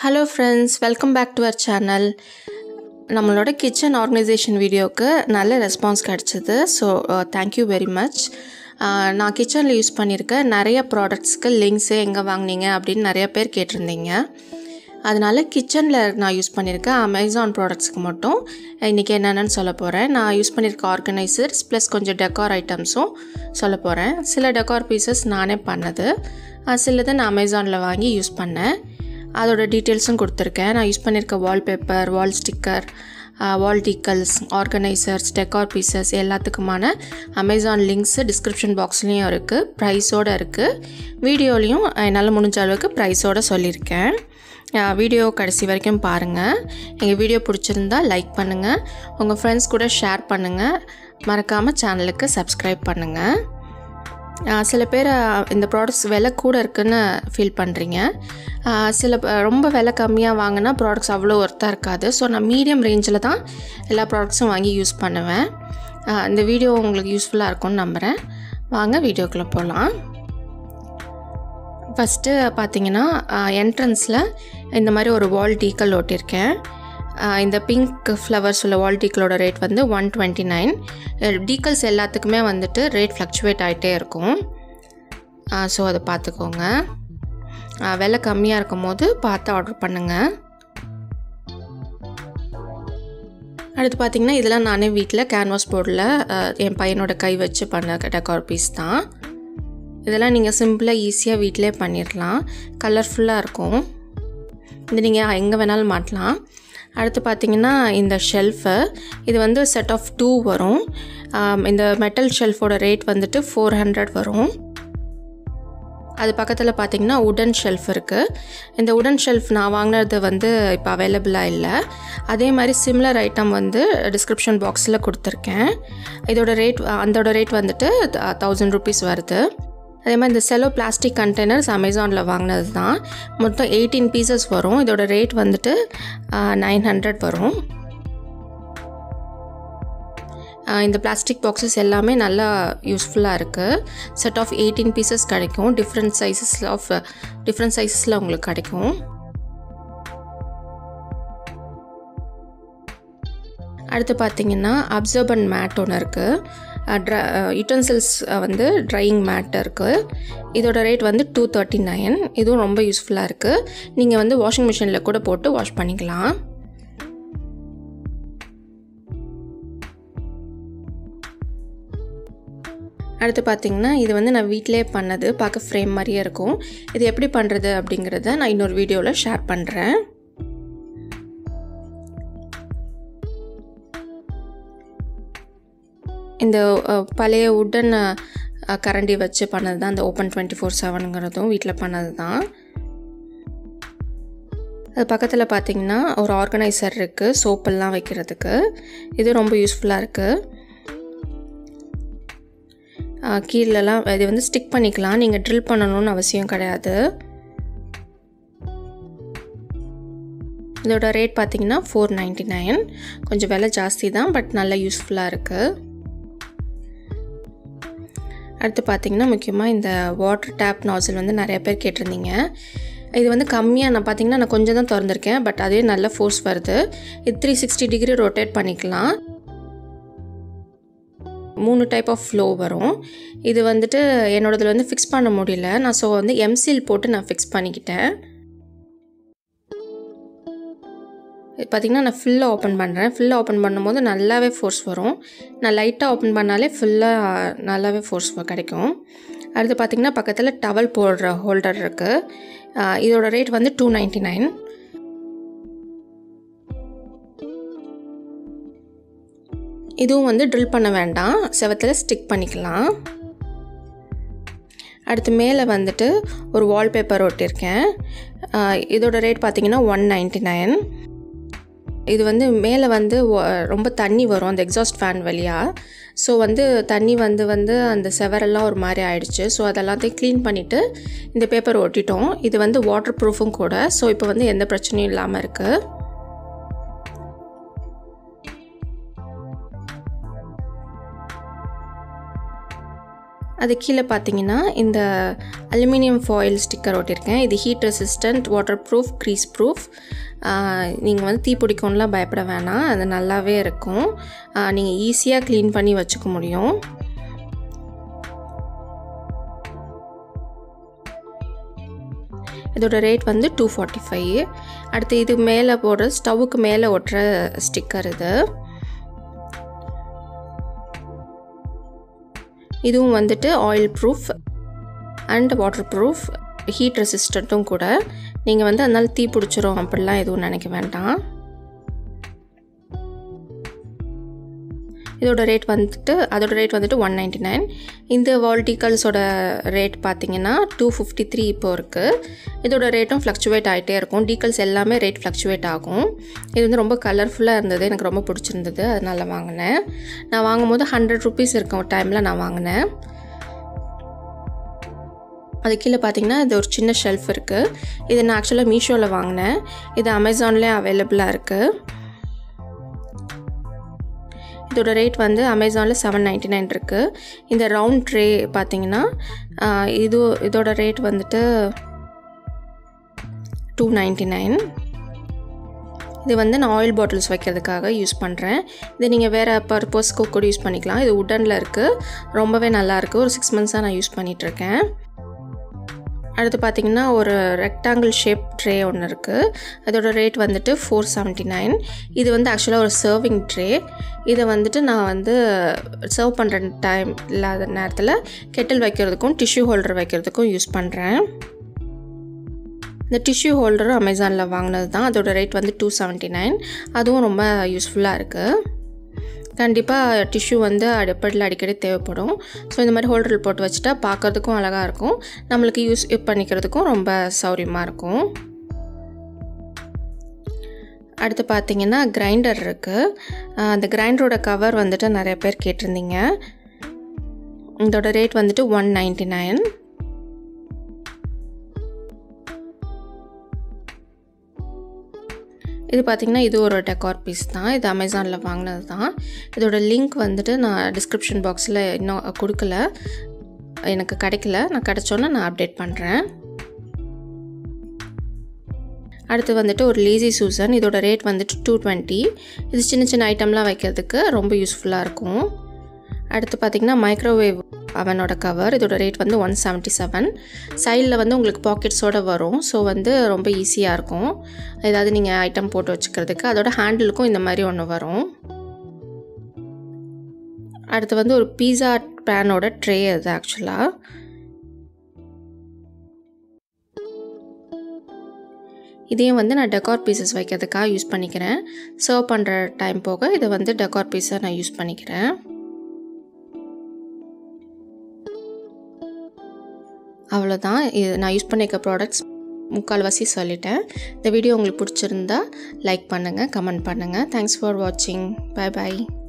hello friends welcome back to our channel நம்மளோட kitchen organisation வீடியோவுக்கு நல்ல ரெஸ்பான்ஸ் கிடச்சிது ஸோ தேங்க்யூ வெரி மச் நான் கிச்சனில் யூஸ் பண்ணியிருக்க நிறைய ப்ராடக்ட்ஸ்க்கு லிங்க்ஸு எங்கே வாங்குனீங்க அப்படின்னு நிறைய பேர் கேட்டிருந்தீங்க அதனால் கிச்சனில் நான் யூஸ் பண்ணியிருக்கேன் அமேசான் ப்ராடக்ட்ஸ்க்கு மட்டும் இன்றைக்கி என்னென்னு சொல்ல போகிறேன் நான் யூஸ் பண்ணியிருக்க ஆர்கனைசர்ஸ் ப்ளஸ் கொஞ்சம் டெக்கார் ஐட்டம்ஸும் சொல்ல போகிறேன் சில டெக்கார் பீசஸ் நானே பண்ணது சிலதை நான் அமேசானில் வாங்கி யூஸ் பண்ணேன் அதோட டீட்டெயில்ஸும் கொடுத்துருக்கேன் நான் யூஸ் பண்ணியிருக்க wallpaper wall sticker wall decals organisers decor pieces எல்லாத்துக்குமான அமேசான் லிங்க்ஸு டிஸ்கிரிப்ஷன் பாக்ஸ்லேயும் இருக்குது ப்ரைஸோடு இருக்குது வீடியோலையும் என்னால் முடிஞ்ச அளவுக்கு ப்ரைஸோடு சொல்லியிருக்கேன் வீடியோ கடைசி வரைக்கும் பாருங்கள் எங்கள் வீடியோ பிடிச்சிருந்தா லைக் பண்ணுங்கள் உங்கள் ஃப்ரெண்ட்ஸ் கூட ஷேர் பண்ணுங்கள் மறக்காமல் சேனலுக்கு சப்ஸ்கிரைப் பண்ணுங்கள் சில பேர் இந்த ப்ராடக்ட்ஸ் விலை கூட இருக்குன்னு ஃபீல் பண்ணுறீங்க சில ரொம்ப விலை கம்மியாக வாங்கினா ப்ராடக்ட்ஸ் அவ்வளோ ஒர்த்தாக இருக்காது ஸோ நான் மீடியம் ரேஞ்சில் தான் எல்லா ப்ராடக்ட்ஸும் வாங்கி யூஸ் பண்ணுவேன் இந்த வீடியோ உங்களுக்கு யூஸ்ஃபுல்லாக இருக்கும்னு நம்புகிறேன் வாங்க வீடியோக்குள்ளே போகலாம் ஃபஸ்ட்டு பார்த்தீங்கன்னா என்ட்ரன்ஸில் இந்த மாதிரி ஒரு வால் டீக்கல் ஓட்டியிருக்கேன் இந்த பிங்க் ஃப்ளவர்ஸ் உள்ள வால் டீக்கலோட ரேட் வந்து ஒன் டுவெண்ட்டி நைன் டீக்கல்ஸ் எல்லாத்துக்குமே வந்துட்டு ரேட் ஃப்ளக்சுவேட் ஆகிட்டே இருக்கும் ஸோ அதை பார்த்துக்கோங்க விலை கம்மியாக இருக்கும் போது பார்த்து ஆர்டர் பண்ணுங்கள் அடுத்து பார்த்திங்கன்னா இதெல்லாம் நானே வீட்டில் கேன்வாஸ் போர்டில் என் பையனோட கை வச்சு பண்ண டெக்கார் பீஸ் தான் இதெல்லாம் நீங்கள் சிம்பிளாக ஈஸியாக வீட்டிலே பண்ணிடலாம் கலர்ஃபுல்லாக இருக்கும் இது நீங்கள் எங்கே வேணாலும் மாட்டலாம் அடுத்து பார்த்திங்கன்னா இந்த ஷெல்ஃபு இது வந்து செட் ஆஃப் டூ வரும் இந்த மெட்டல் ஷெல்ஃபோட ரேட் வந்துட்டு ஃபோர் ஹண்ட்ரட் வரும் அது பக்கத்தில் பார்த்திங்கன்னா உடன் ஷெல்ஃப் இருக்குது இந்த உடன் ஷெல்ஃப் நான் வாங்கினது வந்து இப்போ அவைலபிளாக இல்லை அதே மாதிரி சிமிலர் ஐட்டம் வந்து டிஸ்கிரிப்ஷன் பாக்ஸில் கொடுத்துருக்கேன் இதோட ரேட் அதோட ரேட் வந்துட்டு தௌசண்ட் ருபீஸ் வருது அதே மாதிரி இந்த செலோ பிளாஸ்டிக் கண்டெய்னர்ஸ் அமேசானில் வாங்கினது தான் மொத்தம் எயிட்டீன் பீசஸ் வரும் இதோட ரேட் வந்துட்டு நைன் ஹண்ட்ரட் வரும் இந்த பிளாஸ்டிக் பாக்ஸஸ் எல்லாமே நல்லா யூஸ்ஃபுல்லாக இருக்குது செட் ஆஃப் எயிட்டீன் பீசஸ் கிடைக்கும் டிஃப்ரெண்ட் சைஸஸில் ஆஃப் டிஃப்ரெண்ட் சைஸஸில் உங்களுக்கு கிடைக்கும் அடுத்து பார்த்திங்கன்னா அப்சர்பன் மேட் ஒன்று இருக்குது ட்ர யுட்டன்சில்ஸ் வந்து ட்ரையிங் மேட் இருக்குது இதோட ரேட் வந்து டூ தேர்ட்டி நைன் இதுவும் ரொம்ப யூஸ்ஃபுல்லாக இருக்குது நீங்கள் வந்து வாஷிங் மிஷினில் கூட போட்டு வாஷ் பண்ணிக்கலாம் அடுத்து பார்த்திங்கன்னா இது வந்து நான் வீட்டிலே பண்ணது பார்க்க ஃப்ரேம் மாதிரியே இருக்கும் இது எப்படி பண்ணுறது அப்படிங்கிறத நான் இன்னொரு வீடியோவில் ஷேர் பண்ணுறேன் இந்த பழைய உடன் கரண்டி வச்சு பண்ணது தான் இந்த ஓப்பன் டுவெண்ட்டி ஃபோர் செவனுங்கிறதும் வீட்டில் பண்ணது தான் அது பக்கத்தில் பார்த்திங்கன்னா ஒரு ஆர்கனைசர் இருக்குது சோப்பெல்லாம் வைக்கிறதுக்கு இது ரொம்ப யூஸ்ஃபுல்லாக இருக்குது கீழெலாம் இது வந்து ஸ்டிக் பண்ணிக்கலாம் நீங்கள் ட்ரில் பண்ணணும்னு அவசியம் கிடையாது இதோட ரேட் பார்த்திங்கன்னா ஃபோர் நைன்ட்டி நைன் கொஞ்சம் விலை ஜாஸ்தி தான் பட் நல்லா யூஸ்ஃபுல்லாக இருக்குது அடுத்து பார்த்திங்கன்னா முக்கியமாக இந்த வாட்டர் டேப் நாசில் வந்து நிறைய பேர் கேட்டிருந்தீங்க இது வந்து கம்மியாக நான் பார்த்திங்கன்னா நான் கொஞ்சம் தான் திறந்துருக்கேன் பட் அதே நல்ல ஃபோர்ஸ் வருது இது த்ரீ சிக்ஸ்டி டிகிரி ரொட்டேட் பண்ணிக்கலாம் மூணு டைப் ஆஃப் ஃப்ளோ வரும் இது வந்துட்டு என்னோடதில் வந்து ஃபிக்ஸ் பண்ண முடியல நான் ஸோ வந்து எம்சில் போட்டு நான் ஃபிக்ஸ் பண்ணிக்கிட்டேன் பார்த்திங்கன்னா நான் ஃபுல்லாக ஓப்பன் பண்ணுறேன் ஃபுல்லாக ஓப்பன் பண்ணும்போது நல்லாவே ஃபோர்ஸ் வரும் நான் லைட்டாக ஓப்பன் பண்ணாலே ஃபுல்லாக நல்லாவே ஃபோர்ஸ் கிடைக்கும் அடுத்து பார்த்திங்கன்னா பக்கத்தில் டவல் போடுற ஹோல்டர் இருக்குது இதோட ரேட் வந்து டூ நைன்ட்டி நைன் இதுவும் வந்து ட்ரில் பண்ண வேண்டாம் செவத்தில் ஸ்டிக் பண்ணிக்கலாம் அடுத்து மேலே வந்துட்டு ஒரு வால்பேப்பர் ஒட்டியிருக்கேன் இதோட ரேட் பார்த்திங்கன்னா ஒன் நைன்ட்டி நைன் இது வந்து மேலே வந்து ரொம்ப தண்ணி வரும் அந்த எக்ஸாஸ்ட் ஃபேன் வழியாக ஸோ வந்து தண்ணி வந்து வந்து அந்த செவரெல்லாம் ஒரு மாதிரி ஆயிடுச்சு ஸோ அதெல்லாத்தையும் க்ளீன் பண்ணிவிட்டு இந்த பேப்பர் ஒட்டிட்டோம் இது வந்து வாட்டர் ப்ரூஃபும் கூட ஸோ இப்போ வந்து எந்த பிரச்சனையும் இல்லாமல் இருக்குது அது கீழே பார்த்தீங்கன்னா இந்த அலுமினியம் ஃபாயில் ஸ்டிக்கர் ஒட்டியிருக்கேன் இது heat resistant waterproof greaseproof நீங்கள் வந்து தீ பிடிக்கும்லாம் பயப்பட வேணாம் அது நல்லாவே இருக்கும் நீங்கள் ஈஸியாக க்ளீன் பண்ணி வச்சுக்க முடியும் இதோட ரேட் வந்து டூ ஃபார்ட்டி ஃபைவ் அடுத்து இது மேலே போடுற ஸ்டவ்வுக்கு மேலே ஒட்டுற ஸ்டிக்கர் இது இதுவும் வந்துட்டு oil proof and waterproof heat ரெசிஸ்டண்ட்டும் கூட நீங்கள் வந்து அதனால் தீ பிடிச்சிரும் அப்படிலாம் எதுவும் நினைக்க வேண்டாம் இதோட ரேட் வந்துட்டு அதோட ரேட் வந்துட்டு ஒன் நைன்டி நைன் இந்த வால்டிகல்ஸோட ரேட் பார்த்தீங்கன்னா டூ ஃபிஃப்டி த்ரீ இப்போ இருக்குது இதோட ரேட்டும் ஃப்ளக்சுவேட் ஆகிட்டே இருக்கும் டீக்கல்ஸ் எல்லாமே ரேட் ஃப்ளக்சுவேட் ஆகும் இது வந்து ரொம்ப கலர்ஃபுல்லாக இருந்தது எனக்கு ரொம்ப பிடிச்சிருந்தது அதனால் வாங்கினேன் நான் வாங்கும் போது ஹண்ட்ரட் ருபீஸ் இருக்கும் டைமில் நான் வாங்கினேன் அது கீழே பார்த்தீங்கன்னா இது ஒரு சின்ன ஷெல்ஃப் இருக்குது இது நான் ஆக்சுவலாக மீஷோவில் வாங்கினேன் இது அமேசான்லேயே அவைலபிளாக இருக்குது இதோட ரேட் வந்து அமேசானில் செவன் நைன்ட்டி நைன் இருக்குது இந்த ரவுண்ட் ட்ரே பார்த்தீங்கன்னா இது இதோட ரேட் வந்துட்டு டூ நைன்ட்டி நைன் இது வந்து நான் ஆயில் பாட்டில்ஸ் வைக்கிறதுக்காக யூஸ் பண்ணுறேன் இது நீங்கள் வேறு பர்பஸ்க்கு கூட யூஸ் பண்ணிக்கலாம் இது உடனில் இருக்குது ரொம்பவே நல்லாயிருக்கு ஒரு சிக்ஸ் மந்த்ஸாக நான் யூஸ் பண்ணிகிட்ருக்கேன் அடுத்து பார்த்திங்கன்னா ஒரு ரெக்டாங்கிள் ஷேப் ட்ரே ஒன்று இருக்குது அதோட ரேட் வந்துட்டு ஃபோர் செவன்ட்டி நைன் இது வந்து ஆக்சுவலாக ஒரு சர்விங் ட்ரே இதை வந்துட்டு நான் வந்து சர்வ் பண்ணுற டைம் இல்லாத நேரத்தில் கெட்டில் வைக்கிறதுக்கும் டிஷ்யூ ஹோல்டர் வைக்கிறதுக்கும் யூஸ் பண்ணுறேன் இந்த டிஷ்யூ ஹோல்டரும் அமேசானில் வாங்கினது தான் அதோட ரேட் வந்து டூ செவன்ட்டி நைன் அதுவும் ரொம்ப யூஸ்ஃபுல்லாக இருக்குது கண்டிப்பாக டிஷ்யூ வந்து அடுப்படியில் அடிக்கடி தேவைப்படும் ஸோ இந்த மாதிரி ஹோல்டரில் போட்டு வச்சுட்டா பார்க்குறதுக்கும் அழகாக இருக்கும் நம்மளுக்கு யூஸ் பண்ணிக்கிறதுக்கும் ரொம்ப சௌரியமாக இருக்கும் அடுத்து பார்த்தீங்கன்னா கிரைண்டர் இருக்குது அந்த கிரைண்டரோட கவர் வந்துட்டு நிறைய பேர் கேட்டிருந்தீங்க இதோட ரேட் வந்துட்டு ஒன் நைன்டி நைன் இது பார்த்திங்கன்னா இது ஒரு டெக்கார் பீஸ் தான் இது அமேசானில் வாங்கினது தான் இதோட லிங்க் வந்துட்டு நான் டிஸ்கிரிப்ஷன் பாக்ஸில் இன்னும் கொடுக்கல எனக்கு கிடைக்கல நான் கிடச்சோன்னே நான் அப்டேட் பண்ணுறேன் அடுத்து வந்துட்டு ஒரு லேசி சூசன் இதோட ரேட் வந்துட்டு டூ டுவெண்ட்டி இது சின்ன சின்ன ஐட்டம்லாம் வைக்கிறதுக்கு ரொம்ப யூஸ்ஃபுல்லாக இருக்கும் அடுத்து பார்த்திங்கன்னா மைக்ரோவேவ் அவனோட கவர் இதோட ரேட் வந்து ஒன் செவன்ட்டி செவன் சைடில் வந்து உங்களுக்கு பாக்கெட்ஸோடு வரும் ஸோ வந்து ரொம்ப ஈஸியாக இருக்கும் ஏதாவது நீங்கள் ஐட்டம் போட்டு வச்சுக்கிறதுக்கு அதோட ஹேண்டிலுக்கும் இந்த மாதிரி ஒன்று வரும் அடுத்து வந்து ஒரு பீஸா பேனோட ட்ரே அது ஆக்சுவலாக இதையும் வந்து நான் டெக்கார் பீசஸ் வைக்கிறதுக்காக யூஸ் பண்ணிக்கிறேன் சர்வ் பண்ணுற டைம் போக இதை வந்து டெக்கார் பீஸை நான் யூஸ் பண்ணிக்கிறேன் அவ்வளோதான் இது நான் யூஸ் பண்ணிக்க ப்ராடக்ட்ஸ் முக்கால்வாசி சொல்லிட்டேன் இந்த வீடியோ உங்களுக்கு பிடிச்சிருந்தா லைக் பண்ணுங்கள் கமெண்ட் பண்ணுங்கள் தேங்க்ஸ் ஃபார் வாட்சிங் பாய் பாய்